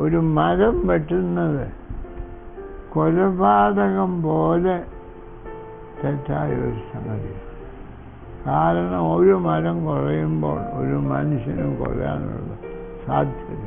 ഒരു മരം വെട്ടുന്നത് കൊലപാതകം പോലെ തെറ്റായ ഒരു സംഗതിയാണ് കാരണം ഒരു മരം കുറയുമ്പോൾ ഒരു മനുഷ്യനും കൊല്ലാനുള്ള സാധ്യത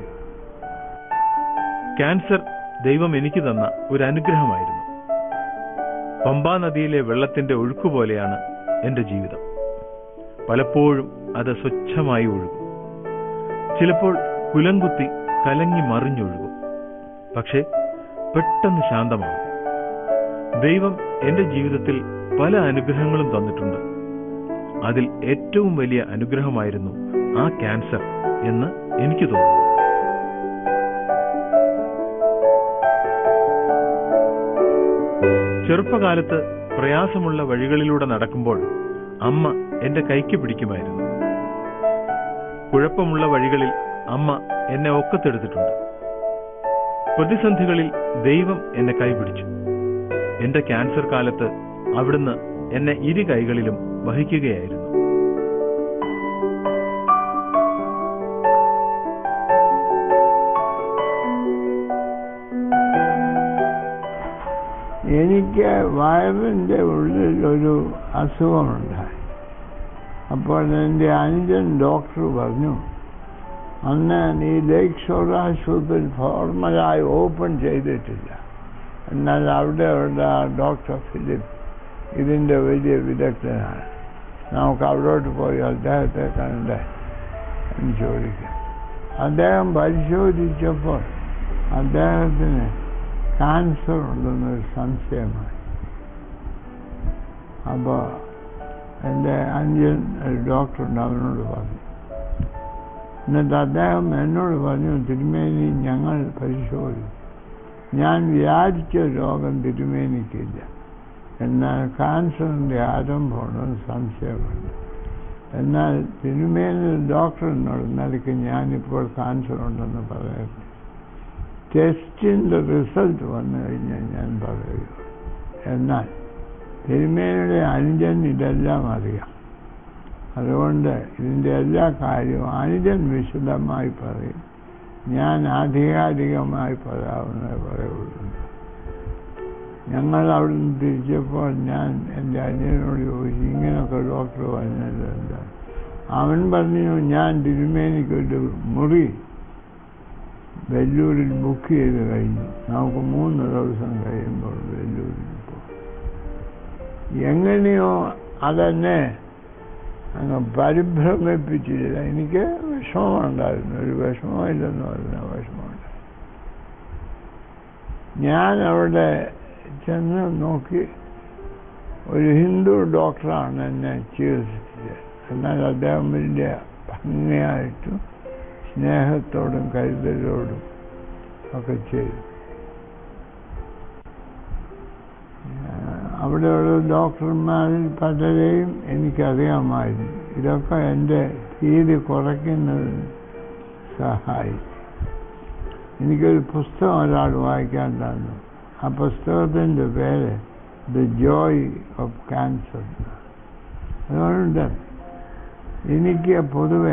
ക്യാൻസർ ദൈവം എനിക്ക് തന്ന ഒരു അനുഗ്രഹമായിരുന്നു പമ്പാ നദിയിലെ വെള്ളത്തിന്റെ ഒഴുക്കുപോലെയാണ് എന്റെ ജീവിതം പലപ്പോഴും അത് സ്വച്ഛമായി ഒഴുകും ചിലപ്പോൾ കുലംകുത്തി കലങ്ങി മറിഞ്ഞൊഴുകും പക്ഷേ പെട്ടെന്ന് ശാന്തമാകും ദൈവം എന്റെ ജീവിതത്തിൽ പല അനുഗ്രഹങ്ങളും തന്നിട്ടുണ്ട് അതിൽ ഏറ്റവും വലിയ അനുഗ്രഹമായിരുന്നു ആ ക്യാൻസർ എന്ന് എനിക്ക് തോന്നുന്നു ചെറുപ്പകാലത്ത് പ്രയാസമുള്ള വഴികളിലൂടെ നടക്കുമ്പോൾ അമ്മ എന്റെ കൈക്ക് പിടിക്കുമായിരുന്നു കുഴപ്പമുള്ള വഴികളിൽ അമ്മ എന്നെ ഒക്കത്തെടുത്തിട്ടുണ്ട് പ്രതിസന്ധികളിൽ ദൈവം എന്നെ കൈപിടിച്ചു എന്റെ ക്യാൻസർ കാലത്ത് അവിടുന്ന് എന്നെ ഇരു കൈകളിലും വഹിക്കുകയായിരുന്നു എനിക്ക് വയറിൻ്റെ ഉള്ളിൽ ഒരു അസുഖമുണ്ടായി അപ്പോൾ എൻ്റെ അനുജൻ ഡോക്ടർ പറഞ്ഞു അന്ന് നീ ലേക്ക് ഷോർ ആശുപത്രി ഫോർമലായി ഓപ്പൺ ചെയ്തിട്ടില്ല എന്നാൽ അവിടെ ഉള്ള ഡോക്ടർ ഫിലിപ്പ് ഇതിൻ്റെ വലിയ വിദഗ്ധനാണ് നമുക്ക് അവിടോട്ട് പോയി അദ്ദേഹത്തെ കണ്ട് എന്ന് ചോദിക്കാം അദ്ദേഹം പരിശോധിച്ചപ്പോൾ അദ്ദേഹത്തിന് ക്യാൻസർ ഉണ്ടെന്നൊരു സംശയമായി അപ്പോൾ എൻ്റെ അഞ്ചൻ ഒരു ഡോക്ടറുണ്ട് അവനോട് പറഞ്ഞു എന്നിട്ട് അദ്ദേഹം എന്നോട് പറഞ്ഞു തിരുമേനി ഞങ്ങൾ പരിശോധിച്ചു ഞാൻ വിചാരിച്ച രോഗം തിരുമേനിക്കില്ല എന്നാൽ ക്യാൻസറിൻ്റെ ആരംഭമുണ്ടെന്ന് സംശയമുണ്ട് എന്നാൽ തിരുമേനി ഡോക്ടർ എന്നോട് നിലയ്ക്ക് ഞാനിപ്പോൾ ക്യാൻസർ ഉണ്ടെന്ന് പറയട്ടെ ടെസ്റ്റിൻ്റെ റിസൾട്ട് വന്നു കഴിഞ്ഞാൽ ഞാൻ പറയുക എന്നാൽ തിരുമേനിയുടെ അനുജൻ ഇതെല്ലാം അറിയാം അതുകൊണ്ട് ഇതിൻ്റെ എല്ലാ കാര്യവും അനുജൻ വിശദമായി പറയും ഞാൻ ആധികാരികമായി പറയാവുന്നേ പറയുള്ളൂ ഞങ്ങൾ അവിടെ നിന്ന് തിരിച്ചപ്പോൾ ഞാൻ എൻ്റെ അനുജനോട് ചോദിച്ചു ഇങ്ങനെയൊക്കെ ഡോക്ടർ പറഞ്ഞത് എന്താ അവൻ പറഞ്ഞു ഞാൻ തിരുമേനിക്കൊരു മുറി വെല്ലൂരിൽ ബുക്ക് ചെയ്ത് കഴിഞ്ഞു നമുക്ക് മൂന്ന് ദിവസം കഴിയുമ്പോൾ വെല്ലൂരിൽ പോകും എങ്ങനെയോ അതെന്നെ അങ്ങ് പരിഭ്രമിപ്പിച്ചില്ല എനിക്ക് വിഷമമുണ്ടായിരുന്നു ഒരു വിഷമമില്ലെന്ന് പറഞ്ഞാൽ വിഷമമുണ്ട് ഞാൻ അവിടെ ചെന്ന് നോക്കി ഒരു ഹിന്ദു ഡോക്ടറാണ് എന്നെ ചികിത്സിച്ചത് എന്നാൽ അദ്ദേഹം വലിയ ഭംഗിയായിട്ടും സ്നേഹത്തോടും കരുതലോടും ഒക്കെ ചെയ്തു അവിടെയുള്ള ഡോക്ടർമാരിൽ പലരെയും എനിക്കറിയാമായിരുന്നു ഇതൊക്കെ എൻ്റെ ഭീതി കുറയ്ക്കുന്നതിന് സഹായിച്ചു എനിക്കൊരു പുസ്തകം ഒരാൾ വായിക്കാൻ തന്നു ആ പുസ്തകത്തിൻ്റെ പേര് ദ ജോയ് ഓഫ് ക്യാൻസർ അതുകൊണ്ട് എനിക്ക് പൊതുവെ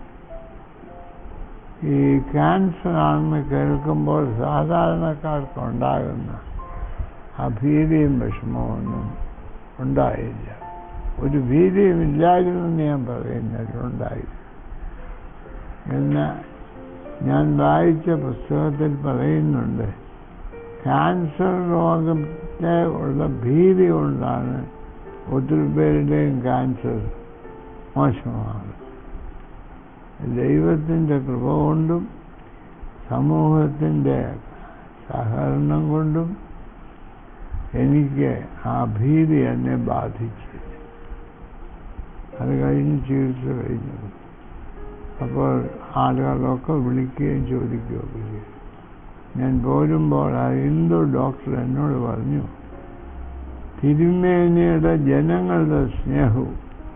ഈ ക്യാൻസർ ആണെന്ന് കേൾക്കുമ്പോൾ സാധാരണക്കാർക്ക് ഉണ്ടാകുന്ന അഭീതിയും വിഷമമൊന്നും ഉണ്ടായില്ല ഒരു ഭീതിയും ഇല്ലായിരുന്നെന്ന് ഞാൻ പറയുന്നത് ഉണ്ടായി എന്ന് ഞാൻ വായിച്ച പുസ്തകത്തിൽ പറയുന്നുണ്ട് ക്യാൻസർ രോഗത്തെ ഉള്ള ഭീതി കൊണ്ടാണ് ഒത്തിരി പേരുടെയും ക്യാൻസർ മോശമാണ് ദൈവത്തിൻ്റെ കൃപ കൊണ്ടും സമൂഹത്തിൻ്റെ സഹകരണം കൊണ്ടും എനിക്ക് ആ ഭീതി എന്നെ ബാധിച്ചു അത് കഴിഞ്ഞ് ചികിത്സ കഴിഞ്ഞു അപ്പോൾ ആളുകളൊക്കെ വിളിക്കുകയും ചോദിക്കുകയൊക്കെ ചെയ്തു ഞാൻ പോരുമ്പോൾ ആ ഹിന്ദു ഡോക്ടർ എന്നോട് പറഞ്ഞു തിരുമേനിയുടെ ജനങ്ങളുടെ സ്നേഹവും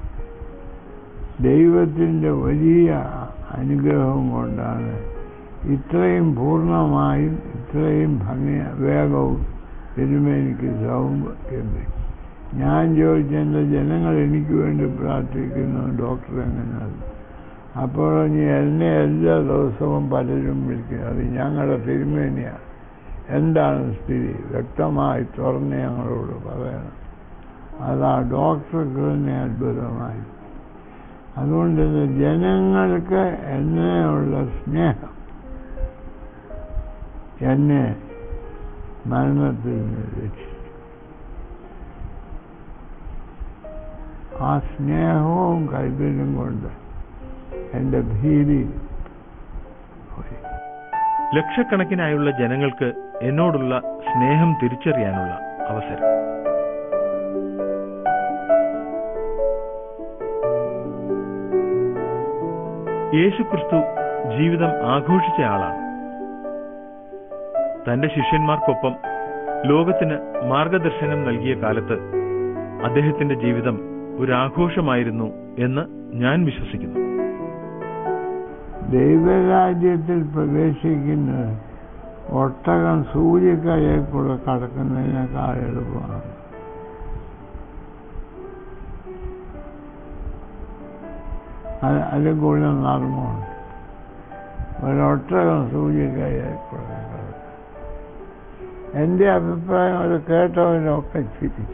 ദൈവത്തിൻ്റെ വലിയ അനുഗ്രഹം കൊണ്ടാണ് ഇത്രയും പൂർണ്ണമായും ഇത്രയും ഭംഗി വേഗവും തിരുമേനിക്ക് സൗമ്യം ഞാൻ ചോദിച്ച എൻ്റെ ജനങ്ങൾ എനിക്ക് വേണ്ടി പ്രാർത്ഥിക്കുന്നു ഡോക്ടർ എങ്ങനെയാണ് അപ്പോൾ ഇനി എന്നെ എല്ലാ ദിവസവും പലരും വിളിക്കും അത് ഞങ്ങളുടെ തിരുമേനിയാണ് എന്താണ് സ്ഥിതി വ്യക്തമായി തുറന്ന് ഞങ്ങളോട് പറയണം അത് ആ ഡോക്ടർക്ക് തന്നെ അത്ഭുതമായി അതുകൊണ്ട് ഇത് ജനങ്ങൾക്ക് എന്നെയുള്ള സ്നേഹം എന്നെ മരണത്തിൽ നിന്ന് രക്ഷിച്ചു ആ സ്നേഹവും കൈതലും കൊണ്ട് എൻ്റെ ഭീതി പോയി ലക്ഷക്കണക്കിനായുള്ള ജനങ്ങൾക്ക് എന്നോടുള്ള സ്നേഹം തിരിച്ചറിയാനുള്ള അവസരം യേശുക്രിസ്തു ജീവിതം ആഘോഷിച്ച ആളാണ് തന്റെ ശിഷ്യന്മാർക്കൊപ്പം ലോകത്തിന് മാർഗദർശനം നൽകിയ കാലത്ത് അദ്ദേഹത്തിന്റെ ജീവിതം ഒരു ആഘോഷമായിരുന്നു എന്ന് ഞാൻ വിശ്വസിക്കുന്നു ദൈവരാജ്യത്തിൽ പ്രവേശിക്കുന്നത് ഒട്ടകം സൂര്യക്കരയിൽ കൂടെ കടക്കുന്നതിനേക്കാൾ എളുപ്പമാണ് അത് അതിൽ കൂടുതൽ നർമ്മമുണ്ട് ഒരൊട്ടകം സൂര്യക്കരയിൽ കൂടെ കടക്കും എൻ്റെ അഭിപ്രായം അത് കേട്ടവരൊക്കെ ചിരിച്ചു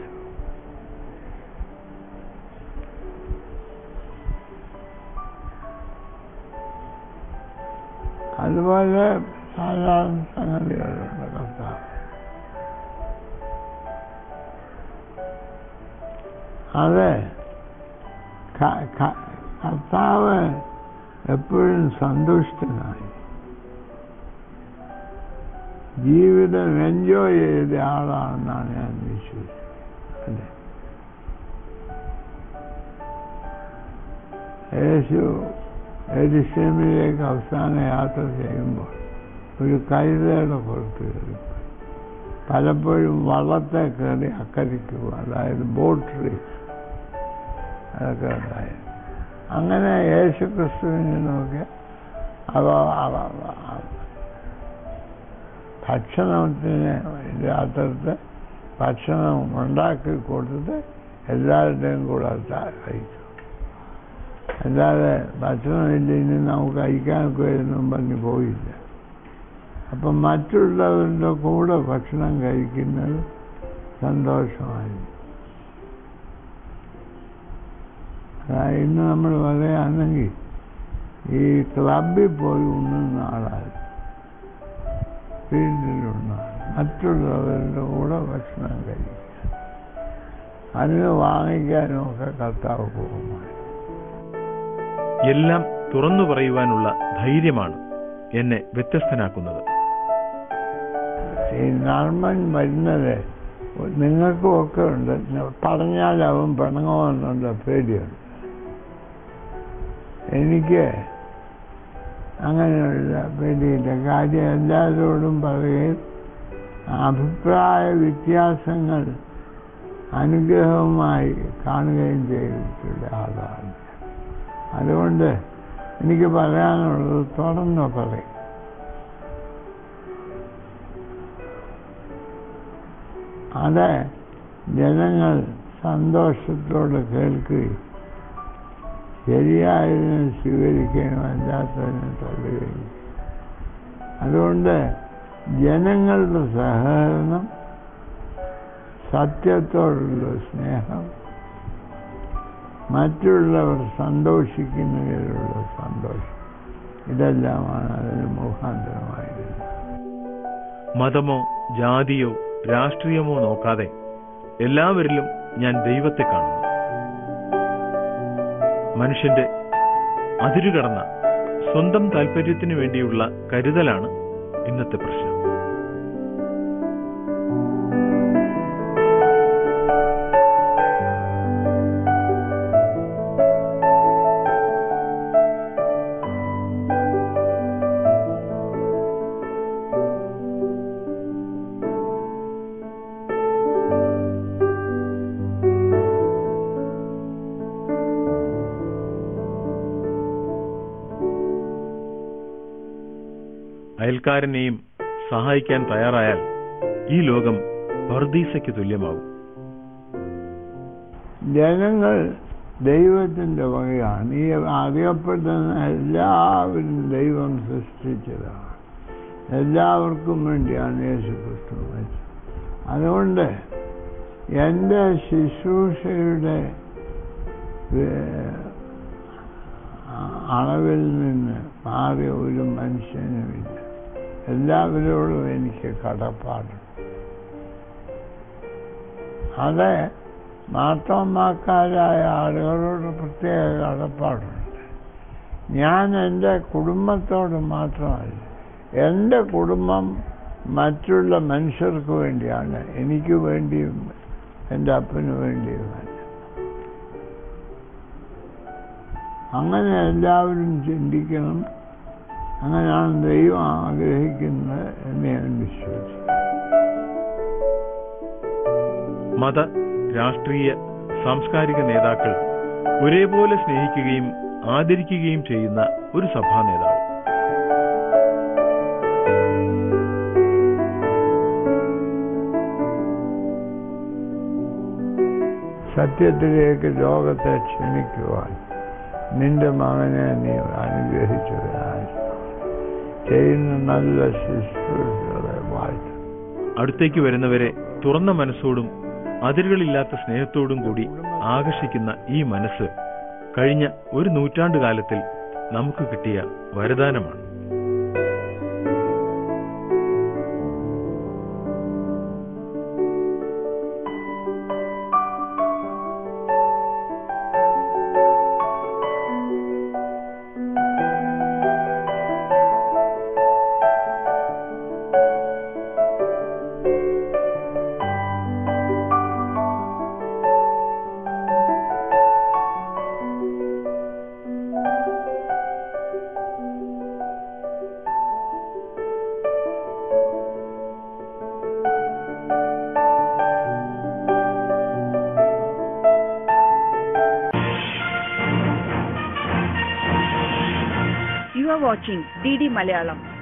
അതുപോലെ സാധാരണ സംഗതികളുണ്ട് കർത്താവ് അത് ക- ക- കർത്താവ് എപ്പോഴും സന്തുഷ്ടനായി ജീവിതം എൻജോയ് ചെയ്ത ആളാണെന്നാണ് ഞാൻ വിശ്വസിക്കുന്നത് അതെ യേശു എരിശമിലേക്ക് അവസാന യാത്ര ചെയ്യുമ്പോൾ ഒരു കൈതയുടെ പുറത്ത് കയറി പലപ്പോഴും വള്ളത്തെ കയറി അക്കരയ്ക്ക് പോകും അതായത് ബോട്ട് റേസ് അതൊക്കെ ഉണ്ടായി അങ്ങനെ യേശു ക്രിസ്തുവിനെ നോക്കി അവ അവ- അവ- ഭക്ഷണത്തിന് രാത്രത്തെ ഭക്ഷണം ഉണ്ടാക്കി കൊടുത്തിട്ട് എല്ലാവരുടെയും കൂടെ അത് കഴിച്ചു അല്ലാതെ ഭക്ഷണമില്ല ഇനി നമുക്ക് കഴിക്കാനൊക്കെ വരുന്നു പറഞ്ഞ് പോയില്ല അപ്പം മറ്റുള്ളവരുടെ കൂടെ ഭക്ഷണം കഴിക്കുന്നത് സന്തോഷമായിരുന്നു അതായത് ഇന്ന് നമ്മൾ പറയുകയാണെങ്കിൽ ഈ ക്ലബിൽ പോയി ഉണ്ണുന്ന ആളാണ് വീട്ടിലുണ്ണ മറ്റുള്ളവരുടെ കൂടെ ഭക്ഷണം കഴിക്കുക അതിന് വാങ്ങിക്കാനും ഒക്കെ കർത്താവ് പോകുമായി എല്ലാം തുറന്നു പറയുവാനുള്ള ധൈര്യമാണ് എന്നെ വ്യത്യസ്തനാക്കുന്നത് ഈ നർമ്മൻ വരുന്നത് നിങ്ങൾക്കും ഒക്കെ ഉണ്ട് പറഞ്ഞാൽ അവൻ പിണങ്ങുമെന്നുള്ള പേടിയുണ്ട് എനിക്ക് അങ്ങനെയുള്ള പേടിയില്ല കാര്യം എല്ലാവരോടും പറയുകയും അഭിപ്രായ വ്യത്യാസങ്ങൾ അനുഗ്രഹമായി കാണുകയും ചെയ്തിട്ടുള്ള ആളാണ് അതുകൊണ്ട് എനിക്ക് പറയാനുള്ളത് തുറന്നു പറയും അത് ജനങ്ങൾ സന്തോഷത്തോടെ കേൾക്കുകയും ശരിയായതിനെ സ്വീകരിക്കുകയും അല്ലാത്തതിനെ തള്ളുകയും അതുകൊണ്ട് ജനങ്ങളുടെ സഹകരണം സത്യത്തോടുള്ള സ്നേഹം മറ്റുള്ളവർ സന്തോഷിക്കുന്നതിലുള്ള സന്തോഷം ഇതെല്ലാമാണ് അതിന് മുഖാന്തരമായിരുന്നത് മതമോ ജാതിയോ രാഷ്ട്രീയമോ നോക്കാതെ എല്ലാവരിലും ഞാൻ ദൈവത്തെ കാണുന്നു മനുഷ്യന്റെ അതിരുകടന്ന സ്വന്തം താല്പര്യത്തിനു വേണ്ടിയുള്ള കരുതലാണ് ഇന്നത്തെ പ്രശ്നം അയൽക്കാരനെയും സഹായിക്കാൻ തയ്യാറായാൽ ഈ ലോകം പർദീസയ്ക്ക് തുല്യമാകും ജനങ്ങൾ ദൈവത്തിൻ്റെ വകയാണ് ഈ അറിയപ്പെടുന്ന എല്ലാവരും ദൈവം സൃഷ്ടിച്ചതാണ് എല്ലാവർക്കും വേണ്ടിയാണ് യേശു ക്രിസ്തു മരിച്ചത് അതുകൊണ്ട് എൻ്റെ ശുശ്രൂഷയുടെ ഏഹ്, അളവിൽ നിന്ന് മാറിയ ഒരു മനുഷ്യനുമില്ല എല്ലാവരോടും എനിക്ക് കടപ്പാടുണ്ട് അത് മാർത്തോമാക്കാരായ ആളുകളോട് പ്രത്യേക കടപ്പാടുണ്ട് ഞാൻ എൻ്റെ കുടുംബത്തോട് മാത്രമല്ല എൻ്റെ കുടുംബം മറ്റുള്ള മനുഷ്യർക്ക് വേണ്ടിയാണ് എനിക്ക് വേണ്ടിയും എൻ്റെ അപ്പന് വേണ്ടിയുമല്ല അങ്ങനെ എല്ലാവരും ചിന്തിക്കണം അങ്ങനെയാണ് ദൈവം ആഗ്രഹിക്കുന്നത് എന്ന് ഞാൻ വിശ്വസിക്കുന്നു മത രാഷ്ട്രീയ സാംസ്കാരിക നേതാക്കൾ ഒരേപോലെ സ്നേഹിക്കുകയും ആദരിക്കുകയും ചെയ്യുന്ന ഒരു സഭാ നേതാവ് സത്യത്തിലേക്ക് ലോകത്തെ ക്ഷണിക്കുവാൻ നിന്റെ മകനെ നീ അനുഗ്രഹിച്ചതിനാൽ ചെയ്യുന്ന നല്ല ശുശ്രൂഷകളെ വാഴ്ത്തും അടുത്തേക്ക് വരുന്നവരെ തുറന്ന മനസ്സോടും അതിരുകളില്ലാത്ത സ്നേഹത്തോടും കൂടി ആകർഷിക്കുന്ന ഈ മനസ്സ് കഴിഞ്ഞ ഒരു നൂറ്റാണ്ട് കാലത്തിൽ നമുക്ക് കിട്ടിയ വരദാനമാണ് You are watching DD Malayalam,